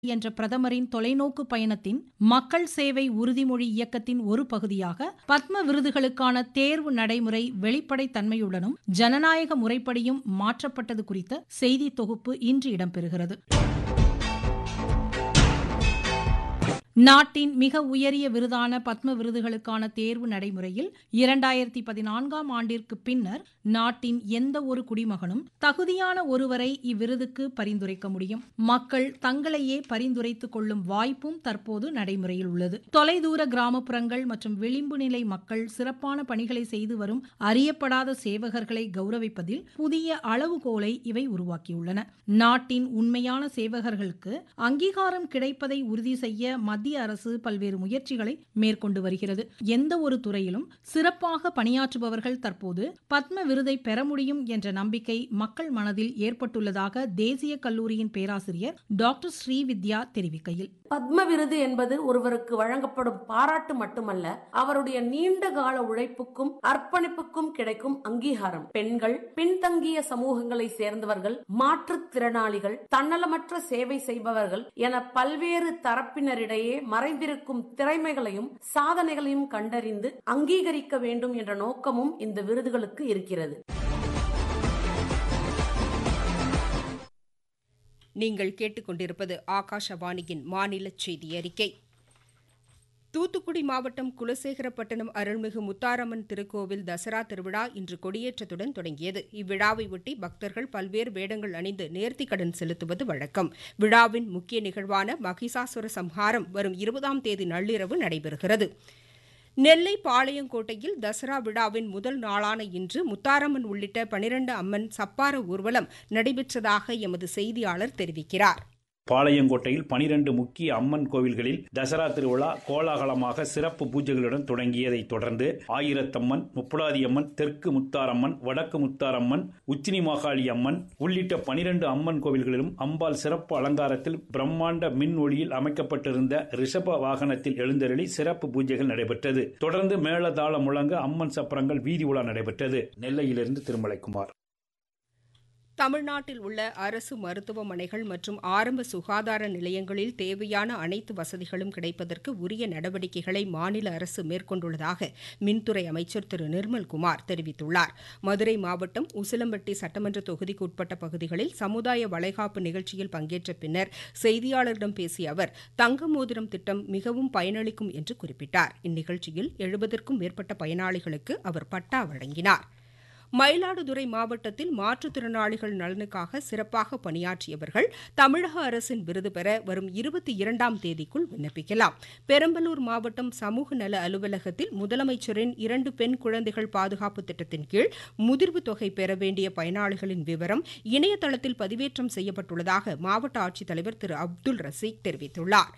என்ற பிரதமரின் தொலைநோக்கு பயணத்தின் மக்கள் சேவை உறுதிமொழி இயக்கத்தின் ஒரு பகுதியாக பத்ம விருதுகளுக்கான தேர்வு நடைமுறை வெளிப்படைத் தன்மையுடனும் ஜனநாயக முறைப்படியும் மாற்றப்பட்டது குறித்த செய்தி தொகுப்பு இன்று இடம்பெறுகிறது நாட்டின் மிக உயரிய விருதான பத்ம விருதுகளுக்கான தேர்வு நடைமுறையில் இரண்டாயிரத்தி பதினான்காம் ஆண்டிற்கு பின்னர் நாட்டின் எந்த ஒரு குடிமகனும் தகுதியான ஒருவரை இவ்விருதுக்கு பரிந்துரைக்க முடியும் மக்கள் தங்களையே பரிந்துரைத்துக் கொள்ளும் வாய்ப்பும் தற்போது நடைமுறையில் உள்ளது தொலைதூர கிராமப்புறங்கள் மற்றும் விளிம்பு நிலை மக்கள் சிறப்பான பணிகளை செய்து வரும் அறியப்படாத சேவகர்களை கௌரவிப்பதில் புதிய அளவுகோலை இவை உருவாக்கியுள்ளன நாட்டின் உண்மையான சேவகர்களுக்கு அங்கீகாரம் கிடைப்பதை உறுதி செய்ய மத்திய அரசு பல்வேறு முயற்சிகளை மேற்கொண்டு வருகிறது எந்த ஒரு துறையிலும் சிறப்பாக பணியாற்றுபவர்கள் தற்போது பத்ம விருதை பெற முடியும் என்ற நம்பிக்கை மக்கள் மனதில் ஏற்பட்டுள்ளதாக தேசிய கல்லூரியின் பேராசிரியர் டாக்டர் ஸ்ரீவித்யா தெரிவிக்கையில் பத்ம விருது என்பது ஒருவருக்கு வழங்கப்படும் பாராட்டு மட்டுமல்ல அவருடைய நீண்ட கால உழைப்புக்கும் அர்ப்பணிப்புக்கும் கிடைக்கும் அங்கீகாரம் பெண்கள் பின்தங்கிய சமூகங்களை சேர்ந்தவர்கள் மாற்றுத்திறனாளிகள் தன்னலமற்ற சேவை செய்பவர்கள் என பல்வேறு தரப்பினரிடையே மறைந்திருக்கும் திறமைகளையும் சாதனைகளையும் கண்டறிந்து அங்கீகரிக்க வேண்டும் என்ற நோக்கமும் இந்த விருதுகளுக்கு இருக்கிறது நீங்கள் கேட்டுக்கொண்டிருப்பது ஆகாஷவாணியின் மாநில செய்தி அறிக்கை தூத்துக்குடி மாவட்டம் குலசேகரப்பட்டினம் அருள்மிகு முத்தாரம்மன் திருக்கோவில் தசரா திருவிழா இன்று கொடியேற்றத்துடன் தொடங்கியது இவ்விழாவை ஒட்டி பக்தர்கள் பல்வேறு வேடங்கள் அணிந்து நேர்த்திக்கடன் செலுத்துவது வழக்கம் விழாவின் முக்கிய நிகழ்வான மகிஷாசுர சம்ஹாரம் வரும் இருபதாம் தேதி நள்ளிரவு நடைபெறுகிறது நெல்லை பாளையங்கோட்டையில் தசரா விழாவின் முதல் நாளான இன்று முத்தாரம்மன் உள்ளிட்ட பனிரண்டு அம்மன் சப்பார ஊர்வலம் நடைபெற்றதாக எமது செய்தியாளர் தெரிவிக்கிறார் பாளையங்கோட்டையில் பனிரண்டு முக்கிய அம்மன் கோவில்களில் தசரா திருவிழா கோலாகலமாக சிறப்பு பூஜைகளுடன் தொடங்கியதைத் தொடர்ந்து ஆயிரத்தம்மன் முப்படாதியம்மன் தெற்கு முத்தாரம்மன் வடக்கு முத்தாரம்மன் உச்சினி மாகாளி அம்மன் உள்ளிட்ட பனிரண்டு அம்மன் கோவில்களிலும் அம்பாள் சிறப்பு அலங்காரத்தில் பிரம்மாண்ட மின் ஒளியில் அமைக்கப்பட்டிருந்த ரிஷப வாகனத்தில் எழுந்தருளி சிறப்பு பூஜைகள் நடைபெற்றது தொடர்ந்து மேளதாளம் முழங்க அம்மன் சப்பரங்கள் வீதி உலா நடைபெற்றது நெல்லையிலிருந்து திருமலைக்குமார் தமிழ்நாட்டில் உள்ள அரசு மருத்துவமனைகள் மற்றும் ஆரம்ப சுகாதார நிலையங்களில் தேவையான அனைத்து வசதிகளும் கிடைப்பதற்கு உரிய நடவடிக்கைகளை மாநில அரசு மேற்கொண்டுள்ளதாக மின்துறை அமைச்சர் திரு நிர்மல்குமார் தெரிவித்துள்ளார் மதுரை மாவட்டம் உசிலம்பட்டி சட்டமன்ற தொகுதிக்கு உட்பட்ட பகுதிகளில் சமுதாய வளைகாப்பு நிகழ்ச்சியில் பங்கேற்ற பின்னர் செய்தியாளர்களிடம் பேசிய அவர் தங்க மோதிரம் திட்டம் மிகவும் பயனளிக்கும் என்று குறிப்பிட்டார் இந்நிகழ்ச்சியில் எழுபதற்கும் மேற்பட்ட பயனாளிகளுக்கு அவர் பட்டா வழங்கினார் மயிலாடுதுறை மாவட்டத்தில் மாற்றுத்திறனாளிகள் நலனுக்காக சிறப்பாக பணியாற்றியவர்கள் தமிழக அரசின் விருது பெற வரும் இருபத்தி இரண்டாம் தேதிக்குள் விண்ணப்பிக்கலாம் பெரம்பலூர் மாவட்டம் சமூக நல அலுவலகத்தில் முதலமைச்சரின் இரண்டு பெண் குழந்தைகள் பாதுகாப்பு திட்டத்தின் கீழ் முதிர்வு தொகை பெற வேண்டிய பயனாளிகளின் விவரம் இணையதளத்தில் பதிவேற்றம் செய்யப்பட்டுள்ளதாக மாவட்ட ஆட்சித்தலைவர் திரு அப்துல் ரசீக் தெரிவித்துள்ளாா்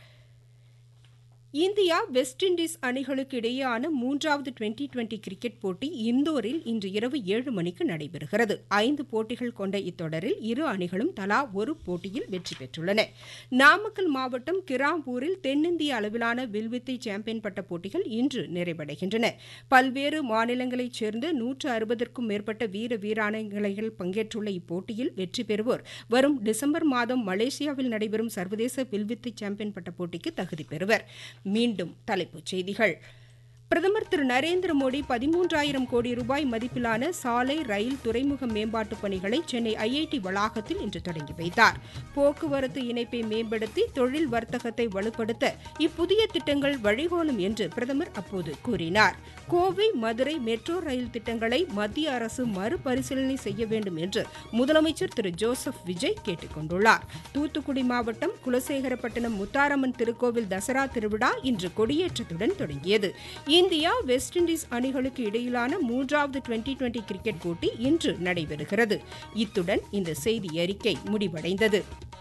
இந்தியா வெஸ்ட் இண்டீஸ் அணிகளுக்கு இடையேயான மூன்றாவது டுவெண்டி டுவெண்டி கிரிக்கெட் போட்டி இந்தோரில் இன்று இரவு ஏழு மணிக்கு நடைபெறுகிறது ஐந்து போட்டிகள் கொண்ட இத்தொடரில் இரு அணிகளும் தலா ஒரு போட்டியில் வெற்றி பெற்றுள்ளன நாமக்கல் மாவட்டம் கிராம்பூரில் தென்னிந்திய அளவிலான வில்வித்தை சாம்பியன் பட்ட போட்டிகள் இன்று நிறைவடைகின்றன பல்வேறு மாநிலங்களைச் சேர்ந்த நூற்று அறுபதற்கும் மேற்பட்ட வீர வீராங்கனைகள் பங்கேற்றுள்ள இப்போட்டியில் வெற்றி பெறுவோர் வரும் டிசம்பர் மாதம் மலேசியாவில் நடைபெறும் சர்வதேச வில்வித்தை சாம்பியன் பட்ட போட்டிக்கு தகுதி பெறுவர் மீண்டும் தலைப்புச் செய்திகள் பிரதமர் திரு நரேந்திர மோடி பதிமூன்றாயிரம் கோடி ரூபாய் மதிப்பிலான சாலை ரயில் துறைமுக மேம்பாட்டுப் பணிகளை சென்னை ஐஐடி வளாகத்தில் இன்று தொடங்கி வைத்தார் போக்குவரத்து இணைப்பை மேம்படுத்தி தொழில் வர்த்தகத்தை வலுப்படுத்த இப்புதிய திட்டங்கள் வழிகோலும் என்று பிரதமர் அப்போது கூறினார் கோவை மதுரை மெட்ரோ ரயில் திட்டங்களை மத்திய அரசு மறுபரிசீலனை செய்ய வேண்டும் என்று முதலமைச்சர் திரு ஜோசப் விஜய் கேட்டுக் கொண்டுள்ளார் தூத்துக்குடி மாவட்டம் குலசேகரப்பட்டினம் முத்தாரம்மன் திருக்கோவில் தசரா திருவிழா இன்று கொடியேற்றத்துடன் தொடங்கியது இந்தியா வெஸ்ட் இண்டீஸ் அணிகளுக்கு இடையிலான மூன்றாவது டுவெண்டி டுவெண்டி கிரிக்கெட் போட்டி இன்று நடைபெறுகிறது இத்துடன் இந்த செய்தி அறிக்கை முடிவடைந்தது